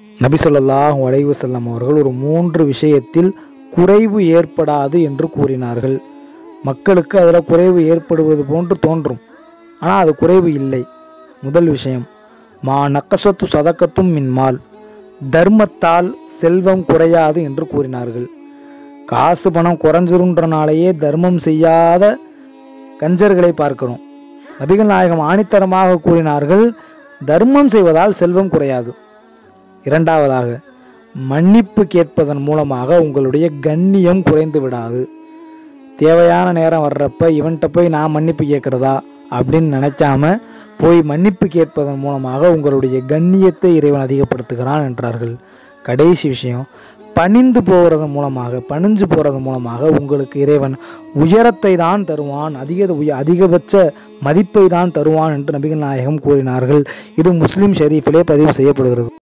நபி ஸல்லல்லாஹு அலைஹி வஸல்லம் அவர்கள் ஒரு மூன்று விஷயத்தில் குறைவு ஏற்படாது என்று கூறினார்கள் மக்களுக்கு அதில் குறைவு ஏற்படுவது போன்று தோன்றும் ஆனால் அது குறைவு இல்லை முதல் விஷயம் மா நக்கசத்து சதக்கத்தும் மின்மால் தர்மத்தால் செல்வம் குறையாது என்று கூறினார்கள் காசு பணம் குறைஞ்சிருன்றனாலேயே தர்மம் செய்யாத கஞ்சர்களை பார்க்கிறோம் நபிகள் நாயகம் ஆணித்தரமாக கூறினார்கள் தர்மம் செய்வதால் செல்வம் குறையாது இரண்டாவதாக மன்னிப்பு கேட்பதன் மூலமாக உங்களுடைய கண்ணியம் குறைந்து விடாது தேவையான நேரம் வர்றப்ப இவன்கிட்ட போய் நான் மன்னிப்பு கேட்குறதா அப்படின்னு நினைக்காம போய் மன்னிப்பு கேட்பதன் மூலமாக உங்களுடைய கண்ணியத்தை இறைவன் அதிகப்படுத்துகிறான் என்றார்கள் கடைசி விஷயம் பணிந்து போகிறது மூலமாக பணிஞ்சு போகிறது மூலமாக உங்களுக்கு இறைவன் உயரத்தை தான் தருவான் அதிக உய- அதிகபட்ச மதிப்பை தான் தருவான் என்று நபிகள் நாயகம் கூறினார்கள் இது முஸ்லிம் ஷெரீஃபிலே பதிவு செய்யப்படுகிறது